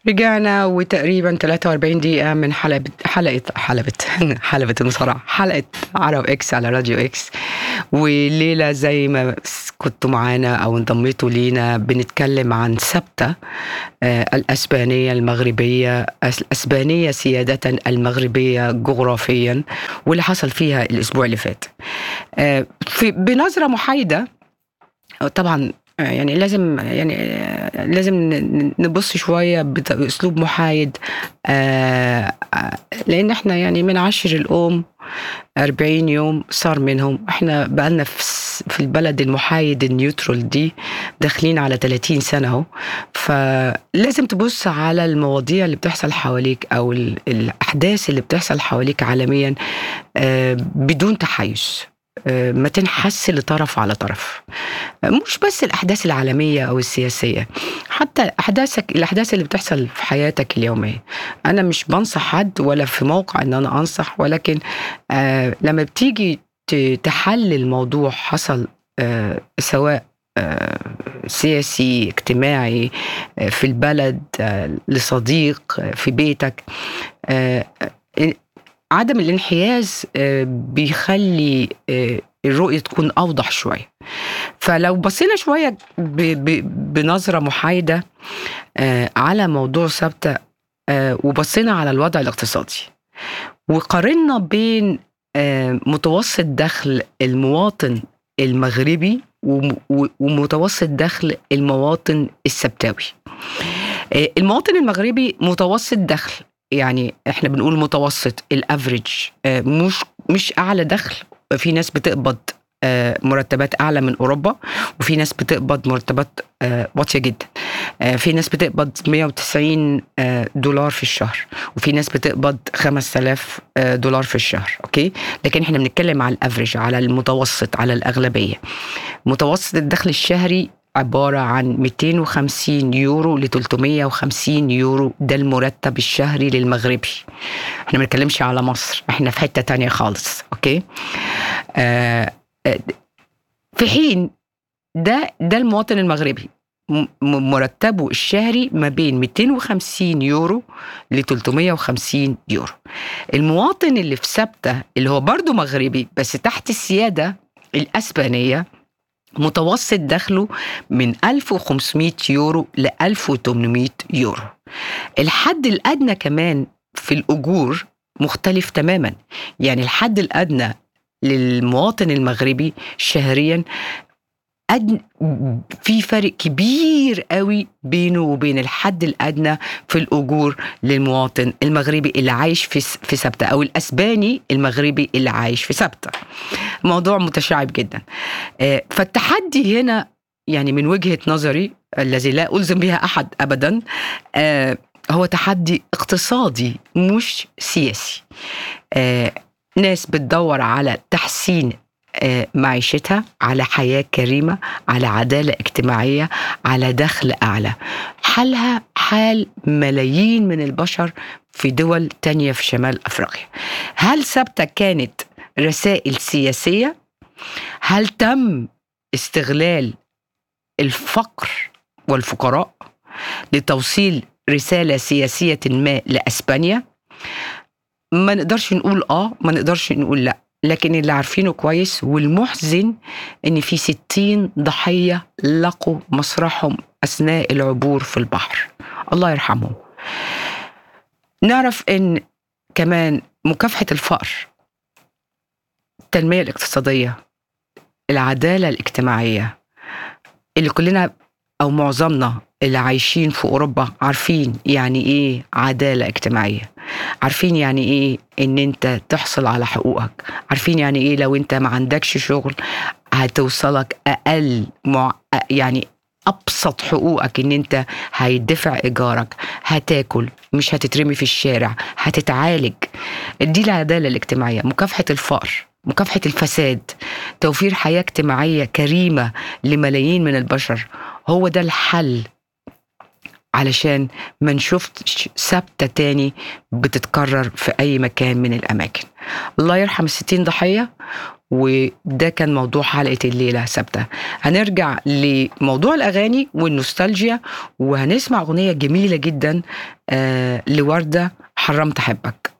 رجعنا وتقريبا 43 دقيقة من حلقة حلقة حلقة حلقة المصارعة حلقة عرب اكس على راديو اكس والليلة زي ما كنتوا معانا أو انضميتوا لينا بنتكلم عن سبتة آه، الأسبانية المغربية الأسبانية سيادة المغربية جغرافيا واللي حصل فيها الأسبوع اللي فات آه، في بنظرة محايدة طبعا يعني لازم يعني لازم نبص شويه باسلوب محايد آه، لان احنا يعني من عشر الام 40 يوم صار منهم احنا بقالنا في البلد المحايد النيوترال دي داخلين على 30 سنه اهو فلازم تبص على المواضيع اللي بتحصل حواليك او الاحداث اللي بتحصل حواليك عالميا آه، بدون تحيز آه، ما تنحس لطرف على طرف آه، مش بس الأحداث العالمية أو السياسية حتى أحداثك الأحداث اللي بتحصل في حياتك اليومية أنا مش بنصح حد ولا في موقع أن أنا أنصح ولكن آه لما بتيجي تحلل موضوع حصل آه سواء آه سياسي اجتماعي آه في البلد لصديق في بيتك عدم الانحياز آه، بيخلي آه، الرؤية تكون أوضح شوية فلو بصينا شوية بنظرة محايدة آه، على موضوع ثابتة وبصينا على الوضع الاقتصادي وقارنا بين متوسط دخل المواطن المغربي ومتوسط دخل المواطن السبتاوي المواطن المغربي متوسط دخل يعني احنا بنقول متوسط الافريج آه، مش مش اعلى دخل في ناس بتقبض آه، مرتبات اعلى من اوروبا وفي ناس بتقبض مرتبات آه، واطيه جدا في ناس بتقبض 190 دولار في الشهر وفي ناس بتقبض 5000 دولار في الشهر اوكي لكن احنا بنتكلم على الافريج على المتوسط على الاغلبيه متوسط الدخل الشهري عبارة عن 250 يورو ل 350 يورو ده المرتب الشهري للمغربي احنا ما بنتكلمش على مصر احنا في حتة تانية خالص اوكي آه, آه، في حين ده ده المواطن المغربي مرتبه الشهري ما بين 250 يورو ل 350 يورو المواطن اللي في سبتة اللي هو برضه مغربي بس تحت السيادة الأسبانية متوسط دخله من 1500 يورو ل 1800 يورو الحد الأدنى كمان في الأجور مختلف تماما يعني الحد الأدنى للمواطن المغربي شهريا أدن... في فرق كبير قوي بينه وبين الحد الادنى في الاجور للمواطن المغربي اللي عايش في في سبته او الاسباني المغربي اللي عايش في سبته. موضوع متشعب جدا. آه، فالتحدي هنا يعني من وجهه نظري الذي لا الزم بها احد ابدا آه، هو تحدي اقتصادي مش سياسي. آه، ناس بتدور على تحسين آه، معيشتها على حياة كريمة على عدالة اجتماعية على دخل أعلى حالها حال ملايين من البشر في دول تانية في شمال أفريقيا هل ثابتة كانت رسائل سياسية؟ هل تم استغلال الفقر والفقراء لتوصيل رسالة سياسية ما لأسبانيا؟ ما نقدرش نقول آه ما نقدرش نقول لأ لكن اللي عارفينه كويس والمحزن ان في ستين ضحية لقوا مصرحهم اثناء العبور في البحر الله يرحمهم نعرف ان كمان مكافحة الفقر التنمية الاقتصادية العدالة الاجتماعية اللي كلنا او معظمنا اللي عايشين في اوروبا عارفين يعني ايه عداله اجتماعيه عارفين يعني ايه ان انت تحصل على حقوقك عارفين يعني ايه لو انت ما عندكش شغل هتوصلك اقل مع يعني ابسط حقوقك ان انت هيدفع ايجارك هتاكل مش هتترمي في الشارع هتتعالج دي العداله الاجتماعيه مكافحه الفقر مكافحه الفساد توفير حياه اجتماعيه كريمه لملايين من البشر هو ده الحل علشان ما نشوفش ثابتة تاني بتتكرر في أي مكان من الأماكن الله يرحم الستين ضحية وده كان موضوع حلقة الليلة ثابتة هنرجع لموضوع الأغاني والنوستالجيا وهنسمع أغنية جميلة جدا آه لوردة حرمت أحبك